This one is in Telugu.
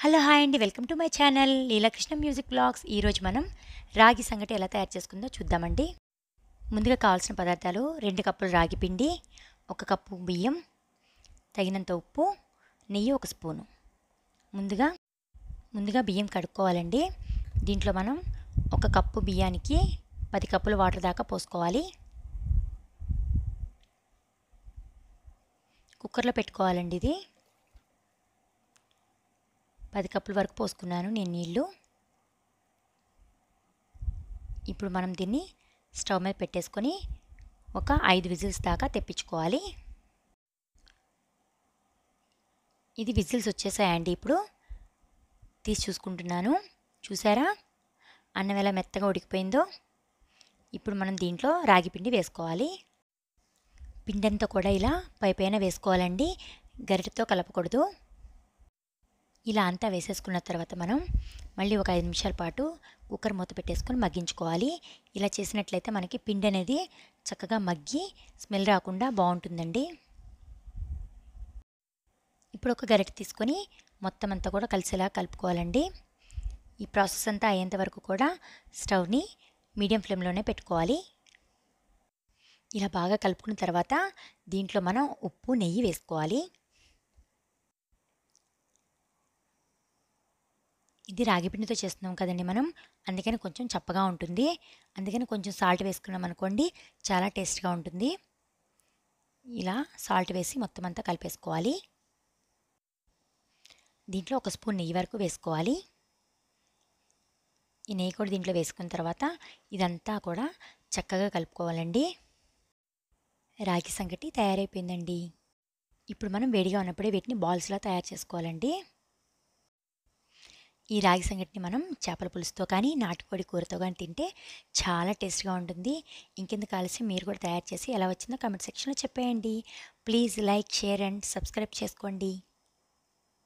హలో హాయ్ అండి welcome to my channel Leelakrishna music blogs ఈరోజు మనం రాగి సంగటి ఎలా తయారు చేసుకుందో చూద్దామండి ముందుగా కావాల్సిన పదార్థాలు రెండు కప్పులు రాగి పిండి ఒక కప్పు బియ్యం తగినంత ఉప్పు నెయ్యి ఒక స్పూను ముందుగా ముందుగా బియ్యం కడుక్కోవాలండి దీంట్లో మనం ఒక కప్పు బియ్యానికి పది కప్పులు వాటర్ దాకా పోసుకోవాలి కుక్కర్లో పెట్టుకోవాలండి ఇది పది కప్పుల వరకు పోసుకున్నాను నేను నీళ్ళు ఇప్పుడు మనం దీన్ని స్టవ్ మీద పెట్టేసుకొని ఒక ఐదు విజిల్స్ దాకా తెప్పించుకోవాలి ఇది విజిల్స్ వచ్చేసాయండి ఇప్పుడు తీసి చూసుకుంటున్నాను చూసారా అన్నం ఎలా మెత్తగా ఉడికిపోయిందో ఇప్పుడు మనం దీంట్లో రాగి పిండి వేసుకోవాలి పిండి అంతా కూడా ఇలా పై పైన వేసుకోవాలండి గరిటెతో కలపకూడదు ఇలా అంతా వేసేసుకున్న తర్వాత మనం మళ్ళీ ఒక ఐదు నిమిషాల పాటు కుక్కర్ మూత పెట్టేసుకొని మగ్గించుకోవాలి ఇలా చేసినట్లయితే మనకి పిండి అనేది చక్కగా మగ్గి స్మెల్ రాకుండా బాగుంటుందండి ఇప్పుడు ఒక గరిటె తీసుకొని మొత్తం అంతా కూడా కలిసేలా కలుపుకోవాలండి ఈ ప్రాసెస్ అంతా అయ్యేంత వరకు కూడా స్టవ్ని మీడియం ఫ్లేమ్లోనే పెట్టుకోవాలి ఇలా బాగా కలుపుకున్న తర్వాత దీంట్లో మనం ఉప్పు నెయ్యి వేసుకోవాలి ఇది రాగి పిండితో చేస్తున్నాం కదండి మనం అందుకని కొంచెం చప్పగా ఉంటుంది అందుకని కొంచెం సాల్ట్ వేసుకున్నాం అనుకోండి చాలా టేస్ట్గా ఉంటుంది ఇలా సాల్ట్ వేసి మొత్తం అంతా కలిపేసుకోవాలి దీంట్లో ఒక స్పూన్ నెయ్యి వరకు వేసుకోవాలి ఈ నెయ్యి కూడా దీంట్లో వేసుకున్న తర్వాత ఇదంతా కూడా చక్కగా కలుపుకోవాలండి రాగి సంగటి తయారైపోయిందండి ఇప్పుడు మనం వేడిగా ఉన్నప్పుడే వీటిని బాల్స్లా తయారు చేసుకోవాలండి ఈ రాగి సంగటిని మనం చేపల పులుసుతో కానీ నాటుకోడి కూరతో కానీ తింటే చాలా టేస్ట్గా ఉంటుంది ఇంకెందుకు ఆలస్యం మీరు కూడా తయారు చేసి ఎలా వచ్చిందో కామెంట్ సెక్షన్లో చెప్పేయండి please like share and subscribe చేసుకోండి